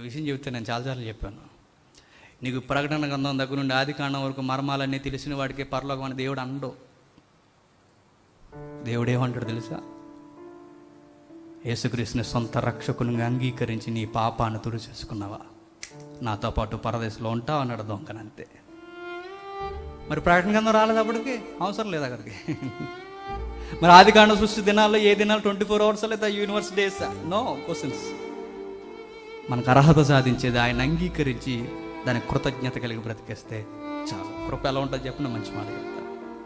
విషయం చెబితే నేను చాలాసార్లు చెప్పాను నీకు ప్రకటన గ్రంథం దగ్గర నుండి ఆది కాండం వరకు మర్మాలన్నీ తెలిసిన వాడికి పరలోకం అని దేవుడు అండో దేవుడు ఏమంటాడు తెలుసా యేసుక్రీస్తుని సొంత రక్షకునిగా అంగీకరించి నీ పాపాన్ని తుడి చేసుకున్నావా నాతో పాటు పరదేశంలో ఉంటావు అన్నాడు దొంగనంతే మరి ప్రకటన గ్రంథం రాలేదు అప్పటికి అవసరం లేదు అక్కడికి మరి ఆది కాండ సృష్టి దినాల్లో ఏ దినాలు ట్వంటీ ఫోర్ అవర్స్ లేదా యూనివర్స్ డేస్ నో క్వశ్చన్స్ మనకు అర్హత సాధించేది ఆయన అంగీకరించి దాని కృతజ్ఞత కలిగి బ్రతికేస్తే చాలు కృప ఎలా ఉంటుంది చెప్పిన మంచి మాట చెప్తా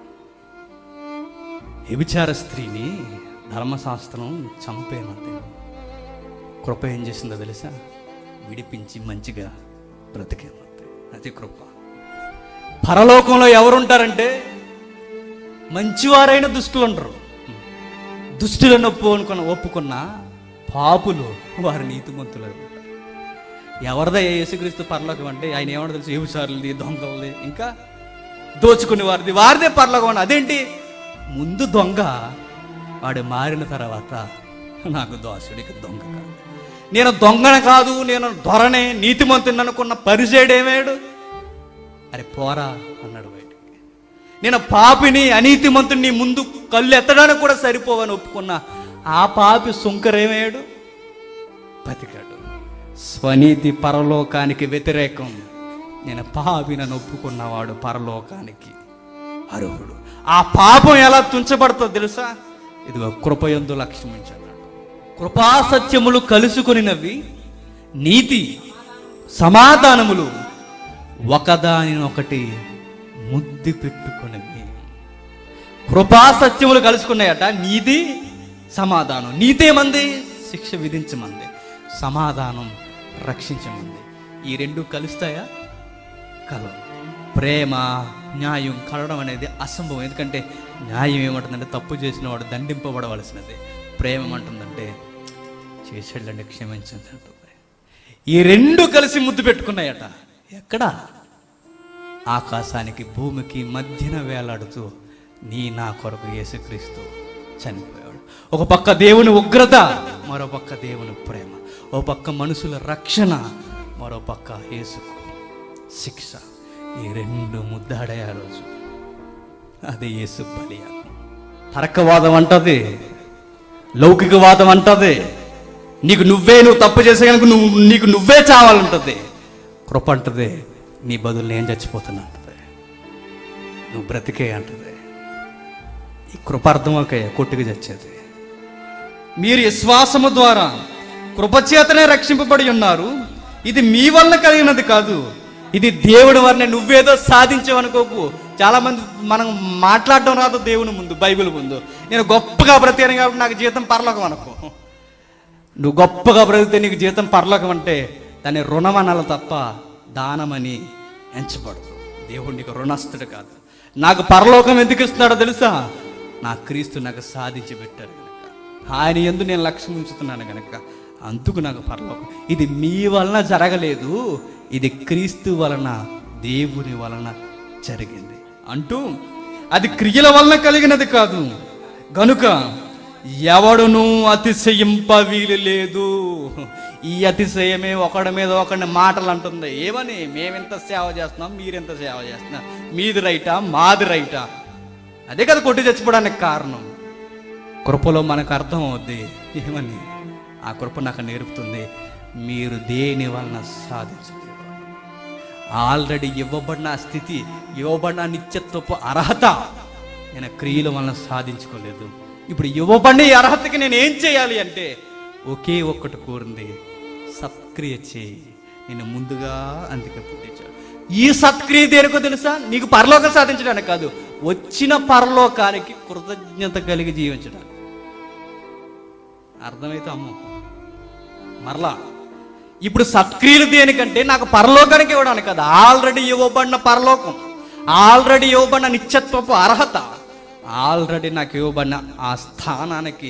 వ్యభిచార స్త్రీని ధర్మశాస్త్రం చంపేమంది కృప ఏం చేసిందో తెలుసా విడిపించి మంచిగా బ్రతికేమంది అది కృప పరలోకంలో ఎవరుంటారంటే మంచివారైన దుష్టులు ఉంటారు దుష్టులను ఒప్పు అనుకున్న ఒప్పుకున్న పాపులు వారి నీతిమంతులు అనమాట ఎవరిదా యేసుక్రీస్తు పరలోకం అంటే ఆయన ఏమన్నా తెలుసు ఏబుసారులది దొంగలది ఇంకా దోచుకునే వారిది వారిదే పరలోకం అని అదేంటి ముందు దొంగ వాడు మారిన తర్వాత నాకు దోషుడికి దొంగ కాదు నేను దొంగన కాదు నేను దొరనే నీతిమంతుని అనుకున్న పరిసేడేమేడు అరే పోరా అన్నాడు బయటికి నేను పాపిని అనీతిమంతుని నీ ముందు కళ్ళు ఎత్తడానికి కూడా సరిపోవని ఒప్పుకున్నా ఆ పాపి సుంకరేమేడు బతికాడు స్వనీతి పరలోకానికి వ్యతిరేకం నేను పాపినని ఒప్పుకున్నవాడు పరలోకానికి అర్హుడు ఆ పాపం ఎలా తుంచబడుతుందో తెలుసా ఇదిగో కృపయందు లక్ష్మించన్నాడు కృపా సత్యములు కలుసుకొనినవి నీతి సమాధానములు ఒకదానినొకటి ముద్దు పెట్టుకున్నవి కృపా సత్యములు కలుసుకున్నాయట నీతి సమాధానం నీతేమంది శిక్ష విధించమంది సమాధానం రక్షించమంది ఈ రెండు కలుస్తాయా కలవు ప్రేమ న్యాయం కలవడం అనేది అసంభవం ఎందుకంటే న్యాయం ఏమంటుందంటే తప్పు చేసిన వాడు దండింపబడవలసినది ప్రేమ ఏమంటుందంటే చేసేళ్ళండి క్షమించండి అంటుంది ఈ రెండు కలిసి ముద్దు పెట్టుకున్నాయట ఎక్కడ ఆకాశానికి భూమికి మధ్యన వేలాడుతూ నీ నా కొరకు యేసుక్రీస్తు చనిపోయాడు ఒక పక్క దేవుని ఉగ్రత మరో పక్క దేవుని ప్రేమ ఓ పక్క మనుషుల రక్షణ మరో పక్క యేసుకు శిక్ష ఈ రెండు ముద్దాడే ఆ రోజు అది యేసు బలియాగం తర్కవాదం అంటది లౌకికవాదం అంటది నీకు నువ్వే నువ్వు తప్పు చేసే కనుక నువ్వు నీకు నువ్వే చావాలంటది కృప అంటది నీ బదులు నేను చచ్చిపోతున్నా అంటది నువ్వు బ్రతికే అంటది ఈ కృప అర్థమకే కొట్టుకు చచ్చేది మీరు విశ్వాసము ద్వారా కృపచేతనే రక్షింపబడి ఉన్నారు ఇది మీ వల్ల కలిగినది కాదు ఇది దేవుడి వరనే నువ్వేదో సాధించవనుకోకు చాలా మంది మనం మాట్లాడడం రాదు దేవుని ముందు బైబిల్ ముందు నేను గొప్పగా బ్రతికాను కాబట్టి నాకు జీతం పరలోకం అనుకో నువ్వు గొప్పగా బ్రతికితే నీకు జీతం పరలోకం అంటే దాన్ని రుణం అనాలి తప్ప దానమని ఎంచబడదు దేవుడు నీకు రుణస్తుడు కాదు నాకు పరలోకం ఎందుకు ఇస్తున్నాడో తెలుసా నా క్రీస్తు నాకు సాధించి పెట్టారు కనుక ఆయన ఎందు నేను లక్ష్యం ఉంచుతున్నాను కనుక అందుకు నాకు పరలోకం ఇది మీ వలన జరగలేదు ఇది క్రీస్తు వలన దేవుని వలన జరిగింది అంటూ అది క్రియల వలన కలిగినది కాదు గనుక ఎవడును అతిశయింప వీలు లేదు ఈ అతిశయమే ఒకడి మీద ఒకడిని మాటలు అంటుంది ఏమని మేమెంత సేవ చేస్తున్నాం మీరెంత సేవ చేస్తున్నాం మీది రైటా మాది రైటా అదే కదా కొట్టి చచ్చిపోవడానికి కారణం కృపలో మనకు అర్థం అవుద్ది ఏమని ఆ కృప నాకు నేర్పుతుంది మీరు దేని వలన సాధించలేరు ఆల్రెడీ ఇవ్వబడిన ఆ స్థితి ఇవ్వబడిన ఆ నిత్యత్వపు అర్హత నేను క్రియల వలన సాధించుకోలేదు ఇప్పుడు ఇవ్వబడిన ఈ అర్హతకి నేను ఏం చేయాలి అంటే ఒకే ఒక్కటి కోరింది సత్క్రియ చేయి నేను ముందుగా అందుకే పుట్టించాడు ఈ సత్క్రియ దేనికో తెలుసా నీకు పరలోకం సాధించడానికి కాదు వచ్చిన పరలోకానికి కృతజ్ఞత కలిగి జీవించడానికి అర్థమైతే అమ్మో మరలా ఇప్పుడు సత్క్రియలు దేనికంటే నాకు పరలోకానికి ఇవ్వడానికి కాదు ఆల్రెడీ ఇవ్వబడిన పరలోకం ఆల్రెడీ ఇవ్వబడిన నిత్యత్వపు అర్హత ఆల్రెడీ నాకు ఇవ్వబడిన ఆ స్థానానికి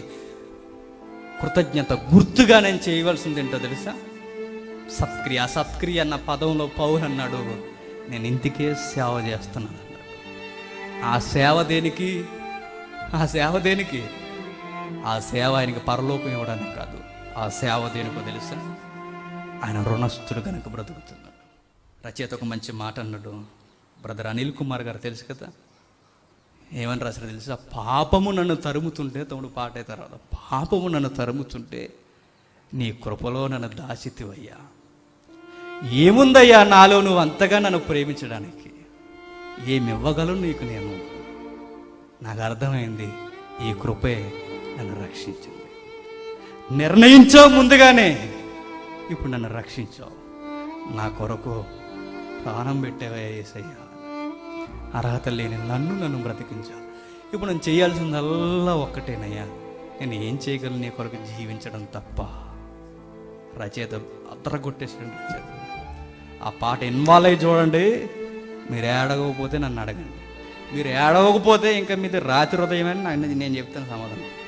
కృతజ్ఞత గుర్తుగా నేను చేయవలసింది ఏంటో తెలుసా సత్క్రియ సత్క్రియ అన్న పదంలో పౌరు అన్నాడు నేను ఇంటికే సేవ చేస్తున్నాను అన్నాడు ఆ సేవ దేనికి ఆ సేవ దేనికి ఆ సేవ ఆయనకి పరలోకం ఇవ్వడానికి కాదు ఆ సేవ దేనికో తెలుసా ఆయన రుణస్థుడు కనుక బ్రతుకుతున్నాడు రచయిత ఒక మంచి మాట అన్నాడు బ్రదర్ అనిల్ కుమార్ గారు తెలుసు కదా ఏమని రాశారు తెలుసా పాపము నన్ను తరుముతుంటే తమ్ముడు పాట అయితే రాదు పాపము నన్ను తరుముతుంటే నీ కృపలో నన్ను దాచితివయ్యా ఏముందయ్యా నాలో నువ్వు అంతగా నన్ను ప్రేమించడానికి ఏమివ్వగలను నీకు నేను నాకు అర్థమైంది ఈ కృపే నన్ను రక్షించింది నిర్ణయించావు ముందుగానే ఇప్పుడు నన్ను రక్షించావు నా కొరకు ప్రాణం పెట్టావే ఏసయ్యా అర్హత లేని నన్ను నన్ను బ్రతికించావు ఇప్పుడు నేను చేయాల్సిందల్లా ఒక్కటేనయ్యా నేను ఏం చేయగలను నీ కొరకు జీవించడం తప్ప రచయిత అద్దరగొట్టేసాడు రచయిత ఆ పాట ఇన్వాల్వ్ అయ్యి చూడండి మీరు ఏడవకపోతే నన్ను అడగండి మీరు ఏడవకపోతే ఇంకా మీది రాత్రి హృదయమని నాకు నేను చెప్తాను సమాధానం